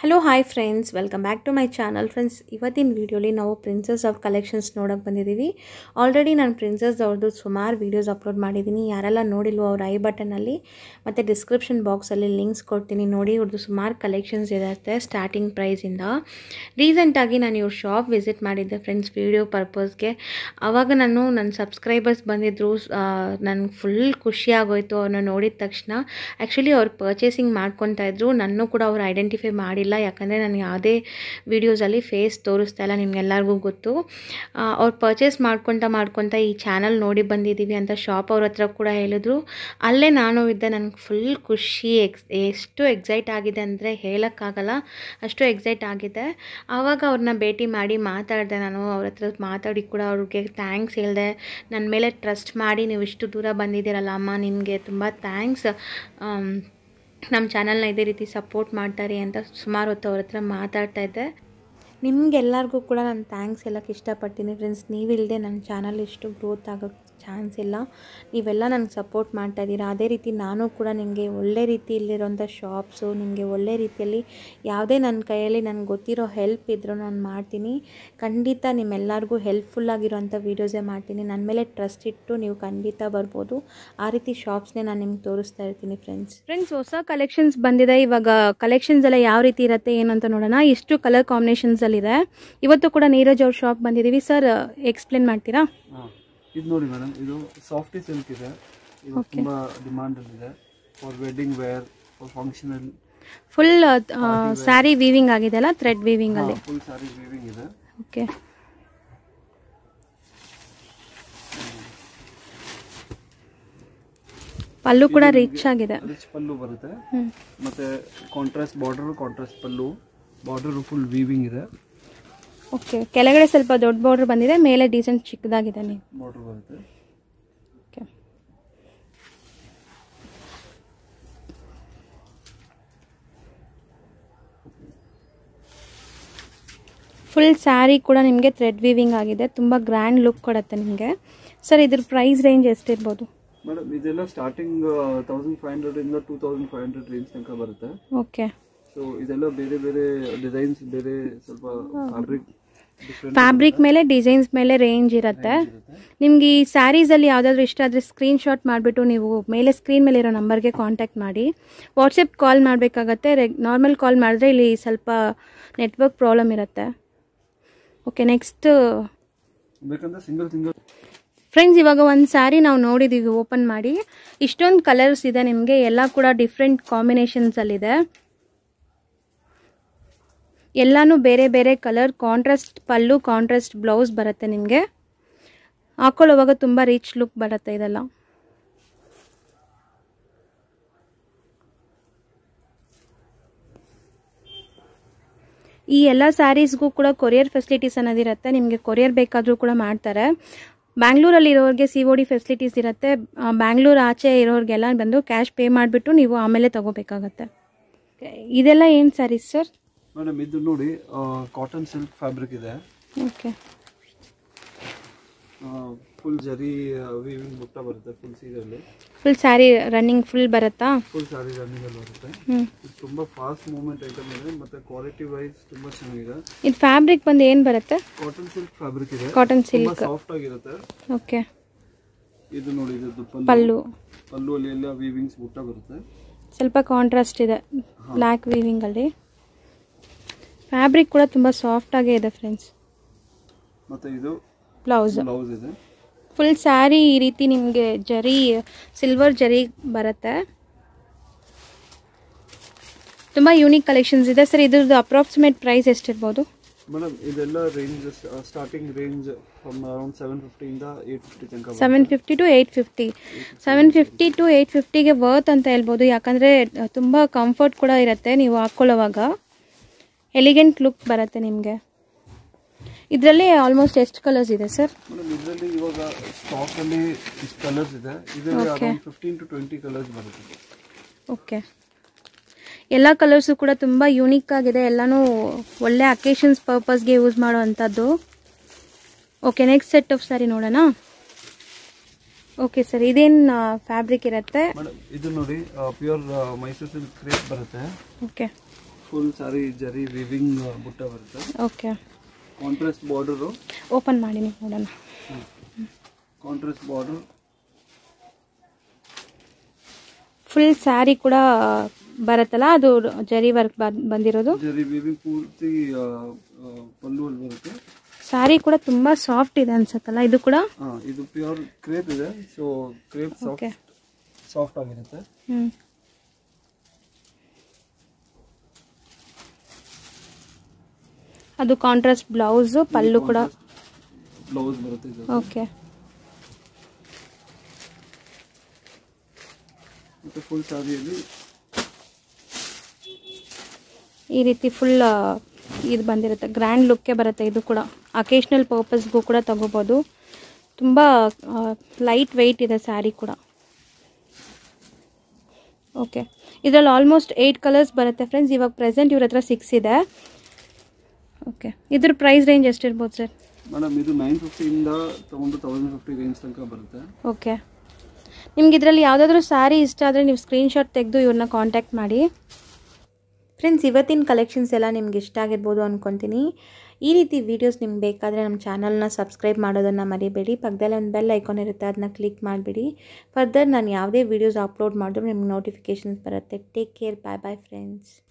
Hello hi friends welcome back to my channel friends ಇವತ್ತಿನ ವೀಡಿಯೋಲಿ ನಾವು ಪ್ರಿನ್ಸಸ್ ಆಫ್ ಕಲೆಕ್ಷನ್ಸ್ ನೋಡೋಕೆ ಬಂದಿದ್ದೀವಿ ಆಲ್ರೆಡಿ ನಾನು ಪ್ರಿನ್ಸಸ್ ಅವ್ರದ್ದು ಸುಮಾರು ವೀಡಿಯೋಸ್ ಅಪ್ಲೋಡ್ ಮಾಡಿದ್ದೀನಿ ಯಾರೆಲ್ಲ ನೋಡಿಲ್ವೋ ಅವ್ರ ಐ ಬಟನಲ್ಲಿ ಮತ್ತು ಡಿಸ್ಕ್ರಿಪ್ಷನ್ ಬಾಕ್ಸಲ್ಲಿ ಲಿಂಕ್ಸ್ ಕೊಡ್ತೀನಿ ನೋಡಿ ಇವ್ರದ್ದು ಸುಮಾರು ಕಲೆಕ್ಷನ್ಸ್ ಇರುತ್ತೆ ಸ್ಟಾರ್ಟಿಂಗ್ ಪ್ರೈಸಿಂದ ರೀಸೆಂಟಾಗಿ ನಾನು ಇವ್ರ ಶಾಪ್ ವಿಸಿಟ್ ಮಾಡಿದ್ದೆ ಫ್ರೆಂಡ್ಸ್ ವೀಡಿಯೋ ಪರ್ಪಸ್ಗೆ ಆವಾಗ ನಾನು ನನ್ನ ಸಬ್ಸ್ಕ್ರೈಬರ್ಸ್ ಬಂದಿದ್ದರು ನನಗೆ ಫುಲ್ ಖುಷಿ ಆಗೋಯ್ತು ಅವ್ರನ್ನ ನೋಡಿದ ತಕ್ಷಣ ಆ್ಯಕ್ಚುಲಿ ಅವ್ರು ಪರ್ಚೇಸಿಂಗ್ ಮಾಡ್ಕೊತಾ ಇದ್ರು ನನ್ನೂ ಕೂಡ ಅವ್ರು ಐಡೆಂಟಿಫೈ ಮಾಡಿಲ್ಲ ಯಾಕಂದರೆ ನಾನು ಯಾವುದೇ ವೀಡಿಯೋಸಲ್ಲಿ ಫೇಸ್ ತೋರಿಸ್ತಾ ಇಲ್ಲ ನಿಮ್ಗೆಲ್ಲರಿಗೂ ಗೊತ್ತು ಅವ್ರು ಪರ್ಚೇಸ್ ಮಾಡ್ಕೊತ ಮಾಡ್ಕೊತ ಈ ಚಾನಲ್ ನೋಡಿ ಬಂದಿದ್ದೀವಿ ಅಂತ ಶಾಪ್ ಅವ್ರ ಹತ್ರ ಕೂಡ ಹೇಳಿದ್ರು ಅಲ್ಲೇ ನಾನು ಇದ್ದೆ ನನಗೆ ಫುಲ್ ಖುಷಿ ಎಕ್ಸ್ ಎಷ್ಟು ಎಕ್ಸೈಟ್ ಆಗಿದೆ ಅಂದರೆ ಹೇಳೋಕ್ಕಾಗಲ್ಲ ಅಷ್ಟು ಎಕ್ಸೈಟ್ ಆಗಿದೆ ಆವಾಗ ಅವ್ರನ್ನ ಭೇಟಿ ಮಾಡಿ ಮಾತಾಡಿದೆ ನಾನು ಅವ್ರ ಹತ್ರ ಮಾತಾಡಿ ಕೂಡ ಅವ್ರಿಗೆ ಥ್ಯಾಂಕ್ಸ್ ಹೇಳಿದೆ ನನ್ನ ಮೇಲೆ ಟ್ರಸ್ಟ್ ಮಾಡಿ ನೀವು ಇಷ್ಟು ದೂರ ಬಂದಿದ್ದೀರಲ್ಲ ಅಮ್ಮ ನಿಮಗೆ ತುಂಬ ಥ್ಯಾಂಕ್ಸ್ ನಮ್ಮ ಚಾನಲ್ನ ಇದೇ ರೀತಿ ಸಪೋರ್ಟ್ ಮಾಡ್ತಾರೆ ಅಂತ ಸುಮಾರು ಹೊತ್ತು ಅವ್ರ ಹತ್ರ ಮಾತಾಡ್ತಾ ಇದ್ದೆ ನಿಮಗೆಲ್ಲರಿಗೂ ಕೂಡ ನಾನು ಥ್ಯಾಂಕ್ಸ್ ಹೇಳೋಕ್ಕೆ ಇಷ್ಟಪಡ್ತೀನಿ ಫ್ರೆಂಡ್ಸ್ ನೀವಿಲ್ಲದೆ ನನ್ನ ಚಾನಲ್ ಇಷ್ಟು ಗ್ರೋತ್ ಆಗೋಕ್ಕೆ ಚಾನ್ಸ್ ಇಲ್ಲ ನೀವೆಲ್ಲ ನನಗೆ ಸಪೋರ್ಟ್ ಮಾಡ್ತಾ ಇದ್ದೀರಾ ಅದೇ ರೀತಿ ನಾನು ಕೂಡ ನಿಮಗೆ ಒಳ್ಳೆ ರೀತಿಯಲ್ಲಿರೋಂಥ ಶಾಪ್ಸು ನಿಮಗೆ ಒಳ್ಳೆ ರೀತಿಯಲ್ಲಿ ಯಾವುದೇ ನನ್ನ ಕೈಯಲ್ಲಿ ನನಗೆ ಗೊತ್ತಿರೋ ಹೆಲ್ಪ್ ಇದ್ದರೂ ನಾನು ಮಾಡ್ತೀನಿ ಖಂಡಿತ ನಿಮ್ಮೆಲ್ಲರಿಗೂ ಹೆಲ್ಪ್ಫುಲ್ಲಾಗಿರೋಂಥ ವೀಡಿಯೋಸೇ ಮಾಡ್ತೀನಿ ನನ್ನ ಮೇಲೆ ಟ್ರಸ್ಟ್ ಇಟ್ಟು ನೀವು ಖಂಡಿತ ಬರ್ಬೋದು ಆ ರೀತಿ ಶಾಪ್ಸ್ನೇ ನಾನು ನಿಮ್ಗೆ ತೋರಿಸ್ತಾ ಇರ್ತೀನಿ ಫ್ರೆಂಡ್ಸ್ ಫ್ರೆಂಡ್ಸ್ ಹೊಸ ಕಲೆಕ್ಷನ್ಸ್ ಬಂದಿದೆ ಇವಾಗ ಕಲೆಕ್ಷನ್ಸ್ ಎಲ್ಲ ಯಾವ ರೀತಿ ಇರುತ್ತೆ ಏನು ಅಂತ ನೋಡೋಣ ಇಷ್ಟು ಕಲರ್ ಕಾಂಬಿನೇಷನ್ಸಲ್ಲಿದೆ ಇವತ್ತು ಕೂಡ ನೀರಜ್ ಅವ್ರ ಶಾಪ್ ಬಂದಿದ್ದೀವಿ ಸರ್ ಎಕ್ಸ್ಪ್ಲೇನ್ ಮಾಡ್ತೀರಾ ಹಾಂ ಇದು ನೋಡಿ ಮೇಡಮ್ ಇದು ಸಾಫ್ಟಿ ಸಿಲ್ಕ್ ಇದೆ ಇದು ತುಂಬಾ ಡಿಮಾಂಡ್ ಇದೆ for wedding wear for functional full sari weaving ಆಗಿದೆ ಅಲ್ಲ ಥ್ರೆಡ್ ವೀವಿಂಗ್ ಅಲ್ಲಿ ಫುಲ್ ಸಾರಿ ವೀವಿಂಗ್ ಇದೆ ಓಕೆ ಪಲ್ಲು ಕೂಡ ರಿಚ್ ಆಗಿದೆ ರಿಚ್ ಪಲ್ಲು ಬರುತ್ತೆ ಹ್ಮ್. ಮತ್ತೆ contrast border contrast pallu border full weaving ಇದೆ ಓಕೆ ಕೆಳಗಡೆ ಸ್ವಲ್ಪ ದೊಡ್ಡ ಬಾರ್ಡರ್ ಬಂದಿದೆ ಮೇಲೆ ಡೀಸೆಂಟ್ ಚಿಕ್ಕದಾಗಿದೆ ನೀವು ಬಾರ್ಡರ್ ಬರುತ್ತೆ ಓಕೆ ಫುಲ್ ಸ್ಯಾರಿ ಕೂಡ ನಿಮಗೆ ಥ್ರೆಡ್ ವೀವಿಂಗ್ ಆಗಿದೆ ತುಂಬ ಗ್ರ್ಯಾಂಡ್ ಲುಕ್ ಕೊಡುತ್ತೆ ನಿಮಗೆ ಸರ್ ಇದ್ರ ಪ್ರೈಸ್ ರೇಂಜ್ ಎಷ್ಟಿರ್ಬೋದು ಮೇಡಮ್ ಇದೆಲ್ಲ ಸ್ಟಾರ್ಟಿಂಗ್ ತೌಸಂಡ್ ಫೈವ್ ಹಂಡ್ರೆಡ್ ಇಂದ two thousand five hundred range ತನಕ ಬರುತ್ತೆ ಓಕೆ ಸೊ ಇದೆಲ್ಲ ಬೇರೆ ಬೇರೆ ಡಿಸೈನ್ಸ್ ಬೇರೆ ಸ್ವಲ್ಪ ಫ್ಯಾಬ್ರಿಕ್ ಡಿಫ್ರೆಂಟ್ ಫ್ಯಾಬ್ರಿಕ್ ಮೇಲೆ ಡಿಸೈನ್ಸ್ ಮೇಲೆ ರೇಂಜ್ ಇರುತ್ತೆ ನಿಮ್ಗೆ ಈ ಸ್ಯಾರೀಸಲ್ಲಿ ಯಾವುದಾದ್ರೂ ಇಷ್ಟ ಆದರೆ ಸ್ಕ್ರೀನ್ಶಾಟ್ ಮಾಡಿಬಿಟ್ಟು ನೀವು ಮೇಲೆ ಸ್ಕ್ರೀನ್ ಮೇಲೆ ಇರೋ ನಂಬರ್ಗೆ ಕಾಂಟ್ಯಾಕ್ಟ್ ಮಾಡಿ ವಾಟ್ಸಪ್ ಕಾಲ್ ಮಾಡಬೇಕಾಗತ್ತೆ ರೆಗ್ ನಾರ್ಮಲ್ ಕಾಲ್ ಮಾಡಿದ್ರೆ ಇಲ್ಲಿ ಸ್ವಲ್ಪ ನೆಟ್ವರ್ಕ್ ಪ್ರಾಬ್ಲಮ್ ಇರುತ್ತೆ ಓಕೆ ನೆಕ್ಸ್ಟ್ ಬೇಕಂದ್ರೆ ಸಿಂಗಲ್ ಸಿಂಗಲ್ ಫ್ರೆಂಡ್ಸ್ ಇವಾಗ ಒಂದು ಸ್ಯಾರಿ ನಾವು ನೋಡಿದ್ದೀವಿ ಓಪನ್ ಮಾಡಿ ಇಷ್ಟೊಂದು ಕಲರ್ಸ್ ಇದೆ ನಿಮಗೆ ಎಲ್ಲ ಕೂಡ ಡಿಫ್ರೆಂಟ್ ಕಾಂಬಿನೇಷನ್ಸಲ್ಲಿದೆ ಎಲ್ಲನೂ ಬೇರೆ ಬೇರೆ colour contrast pallu contrast blouse ಬರುತ್ತೆ ನಿಮಗೆ ಹಾಕೊಳ್ಳುವಾಗ ತುಂಬ ರಿಚ್ ಲುಕ್ ಬರುತ್ತೆ ಇದೆಲ್ಲ ಈ ಎಲ್ಲ ಸ್ಯಾರೀಸ್ಗೂ ಕೂಡ ಕೊರಿಯರ್ ಫೆಸಿಲಿಟೀಸ್ ಅನ್ನೋದಿರುತ್ತೆ ನಿಮಗೆ ಕೊರಿಯರ್ ಬೇಕಾದರೂ ಕೂಡ ಮಾಡ್ತಾರೆ ಬ್ಯಾಂಗ್ಳೂರಲ್ಲಿ ಇರೋರಿಗೆ ಸಿ ಒ ಡಿ ಫೆಸಿಲಿಟೀಸ್ ಇರುತ್ತೆ ಆ, ಬ್ಯಾಂಗ್ಳೂರ್ ಆಚೆ ಇರೋರಿಗೆಲ್ಲ ಬಂದು ಕ್ಯಾಶ್ ಪೇ ಮಾಡಿಬಿಟ್ಟು ನೀವು ಆಮೇಲೆ ತಗೋಬೇಕಾಗತ್ತೆ ಇದೆಲ್ಲ ಏನು ಸ್ಯಾರೀಸ್ ಸರ್ ಮೇಡಮ್ ಇದು ನೋಡಿ ಕಾಟನ್ ಸಿಲ್ಕ್ ಫ್ಯಾಬ್ರಿಕ್ ಇದೆ okay full zari weaving butta ಬರುತ್ತೆ ಫುಲ್ ಸೀರೆಯಲ್ಲಿ ಫುಲ್ ಸ್ಯಾರಿ ರನ್ನಿಂಗ್ ಫುಲ್ ಬರುತ್ತಾ ಫುಲ್ ಸಾರಿ ರನ್ನಿಂಗ್ ಅಲ್ಲಿ ಬರುತ್ತೆ ಹ್ಞೂ ಇದು ತುಂಬಾ ಫಾಸ್ಟ್ ಮೂವ್ಮೆಂಟ್ ಐಟಮ್ ಇದೆ ಮತ್ತೆ ಕ್ವಾಲಿಟಿ ವೈಸ್ ತುಂಬಾ ಚೆನ್ನಾಗಿದೆ ಇದು ಫ್ಯಾಬ್ರಿಕ್ ಬಂದು ಏನು ಬರುತ್ತೆ ಕಾಟನ್ ಸಿಲ್ಕ್ ಫ್ಯಾಬ್ರಿಕ್ ಇದೆ ಕಾಟನ್ ತುಂಬಾ ಸಿಲ್ಕ್ ಸಾಫ್ಟ್ ಆಗಿರುತ್ತೆ ಓಕೆ ಇದು ನೋಡಿ ಇದು ಪಲ್ಲು ಪಲ್ಲು ಅಲ್ಲಿ ಎಲ್ಲ ವೀವಿಂಗ್ಸ್ ಬುಟ್ಟ ಬರುತ್ತೆ ಸ್ವಲ್ಪ ಕಾಂಟ್ರಾಸ್ಟ್ ಇದೆ ಬ್ಲ್ಯಾಕ್ ವೀವಿಂಗಲ್ಲಿ ಫ್ಯಾಬ್ರಿಕ್ ಕೂಡ ತುಂಬ ಸಾಫ್ಟಾಗೇ ಇದೆ ಫ್ರೆಂಡ್ಸ್ ಮತ್ತೆ ಇದು ಬ್ಲೌಸ್ ಬ್ಲೌಸ್ ಇದೆ ಫುಲ್ ಸ್ಯಾರಿ ಈ ರೀತಿ ನಿಮಗೆ ಜರಿ ಸಿಲ್ವರ್ ಜರಿ ಬರುತ್ತೆ ತುಂಬ ಯೂನಿಕ್ ಕಲೆಕ್ಷನ್ಸ್ ಇದೆ ಸರ್ ಇದ್ರದ್ದು ಅಪ್ರಾಕ್ಸಿಮೇಟ್ ಪ್ರೈಸ್ ಎಷ್ಟಿರ್ಬೋದು ಮೇಡಮ್ ಇದೆಲ್ಲ range starting range from around seven ಫಿಫ್ಟಿಯಿಂದ ಏಟ್ ಫಿಫ್ಟಿ ತನಕ ಬರುತ್ತೆ. Seven fifty to eight fifty seven fifty to eight ಫಿಫ್ಟಿಗೆ ವರ್ತ್ ಅಂತ ಹೇಳ್ಬೋದು ಯಾಕಂದರೆ ತುಂಬ ಕಂಫರ್ಟ್ ಕೂಡ ಇರುತ್ತೆ ನೀವು ಹಾಕ್ಕೊಳ್ಳೋವಾಗ ಎಲಿಗೆಂಟ್ ಲುಕ್ ಬರುತ್ತೆ ನಿಮಗೆ ಇದರಲ್ಲಿ ಆಲ್ಮೋಸ್ಟ್ ಎಷ್ಟು ಕಲರ್ಸ್ ಇದೆ ಸರ್ ಮೇಡಮ್ ಇದರಲ್ಲಿ ಇವಾಗ ಸ್ಟಾಕ್ ಅಲ್ಲಿ ಇಷ್ಟು ಕಲರ್ಸ್ ಇದೆ ಇದರಲ್ಲಿ around fifteen to twenty colours ಬರುತ್ತೆ ಓಕೆ ಎಲ್ಲ ಕಲರ್ಸು ಕೂಡ ತುಂಬ ಯೂನಿಕ್ ಆಗಿದೆ ಎಲ್ಲನೂ ಒಳ್ಳೆ ಅಕೇಶನ್ಸ್ ಪರ್ಪಸ್ಗೆ ಯೂಸ್ ಮಾಡೋ ಅಂಥದ್ದು okay next set of sari ನೋಡೋಣ ಓಕೆ ಸರ್ ಇದೇನು ಫ್ಯಾಬ್ರಿಕ್ ಇರುತ್ತೆ ಮೇಡಮ್ ಇದು ನೋಡಿ ಪ್ಯೂರ್ ಮೈಸೂರು ಸಿಲ್ಕ್ ಕ್ರೇಪ್ ಬರುತ್ತೆ okay full sari zari weaving ಬುಟ್ಟ ಬರುತ್ತೆ ಓಕೆ ಕಾಂಟ್ರಾಸ್ಟ್ ಬಾರ್ಡರು ಓಪನ್ ಮಾಡಿ ನೀವು ನೋಡೋಣ ಕಾಂಟ್ರಾಸ್ಟ್ ಬಾರ್ಡರ್ ಫುಲ್ ಸ್ಯಾರಿ ಕೂಡ ಬರುತ್ತಲ್ಲ ಅದು ಜರಿ ವರ್ಕ್ ಬಂದಿರೋದು ಜರಿ ವಿವಿಂಗ್ ಪೂರ್ತಿ ಆ, ಆ, ಪಲ್ಲು ಅಲ್ಲಿ ಬರುತ್ತೆ ಸ್ಯಾರಿ ಕೂಡ ತುಂಬ ಸಾಫ್ಟ್ ಇದೆ ಅನ್ಸತ್ತಲ್ಲ ಇದು ಕೂಡ ಹಾ ಇದು ಪ್ಯೂರ್ ಕ್ರೇಪ್ ಇದೆ so crepe okay soft soft ಆಗಿರುತ್ತೆ ಹ್ಞೂ ಅದು ಕಾಂಟ್ರಾಸ್ಟ್ ಬ್ಲೌಸು ಪಲ್ಲು ಕೂಡ ಬ್ಲೌಸ್ ಬರುತ್ತೆ ಇದು ಓಕೆ ಮತ್ತೆ ಫುಲ್ ಸಾರಿಯಲ್ಲಿ ಈ ರೀತಿ ಫುಲ್ ಇದು ಬಂದಿರುತ್ತೆ ಗ್ರ್ಯಾಂಡ್ ಲುಕ್ಕೆ ಬರುತ್ತೆ ಇದು ಕೂಡ ಅಕೇಶ್ನಲ್ ಪರ್ಪಸ್ಗೂ ಕೂಡ ತಗೋಬೋದು ತುಂಬ ಲೈಟ್ ವೆಯ್ಟ್ ಇದೆ ಸ್ಯಾರಿ ಕೂಡ ಓಕೆ ಇದರಲ್ಲಿ ಆಲ್ಮೋಸ್ಟ್ ಏಯ್ಟ್ ಕಲರ್ಸ್ ಬರುತ್ತೆ ಫ್ರೆಂಡ್ಸ್ ಇವಾಗ ಪ್ರೆಸೆಂಟ್ ಇವ್ರ ಹತ್ರ ಸಿಕ್ಸ್ ಇದೆ ಓಕೆ ಇದ್ರ ಪ್ರೈಸ್ ರೇಂಜ್ ಎಷ್ಟಿರ್ಬೋದು ಸರ್ ಮೇಡಮ್ ಇದು ನೈನ್ ಫಿಫ್ಟಿಯಿಂದ ತಗೊಂಡು ತೌಸಂಡ್ ಫಿಫ್ಟಿ ರೇಂಜ್ ತನಕ ಬರುತ್ತೆ ಓಕೆ ನಿಮ್ಗೆ ಇದರಲ್ಲಿ ಯಾವುದಾದ್ರೂ ಸ್ಯಾರಿ ಇಷ್ಟ ಆದರೆ ನೀವು ಸ್ಕ್ರೀನ್ಶಾಟ್ ತೆಗೆದು ಇವ್ರನ್ನ ಕಾಂಟ್ಯಾಕ್ಟ್ ಮಾಡಿ ಫ್ರೆಂಡ್ಸ್ ಇವತ್ತಿನ ಕಲೆಕ್ಷನ್ಸ್ ಎಲ್ಲ ನಿಮ್ಗೆ ಇಷ್ಟ ಆಗಿರ್ಬೋದು ಅಂದ್ಕೊತೀನಿ ಈ ರೀತಿ ವೀಡಿಯೋಸ್ ನಿಮ್ಗೆ ಬೇಕಾದರೆ ನಮ್ಮ ಚಾನಲ್ನ ಸಬ್ಸ್ಕ್ರೈಬ್ ಮಾಡೋದನ್ನು ಮರಿಬೇಡಿ ಪಕ್ಕದಲ್ಲೇ ಒಂದು ಬೆಲ್ ಐಕಾನ್ ಇರುತ್ತೆ ಅದನ್ನ ಕ್ಲಿಕ್ ಮಾಡಿಬಿಡಿ ಫರ್ದರ್ ನಾನು ಯಾವುದೇ ವೀಡಿಯೋಸ್ ಅಪ್ಲೋಡ್ ಮಾಡಿದ್ರು ನಿಮ್ಗೆ ನೋಟಿಫಿಕೇಷನ್ಸ್ ಬರುತ್ತೆ take care bye bye friends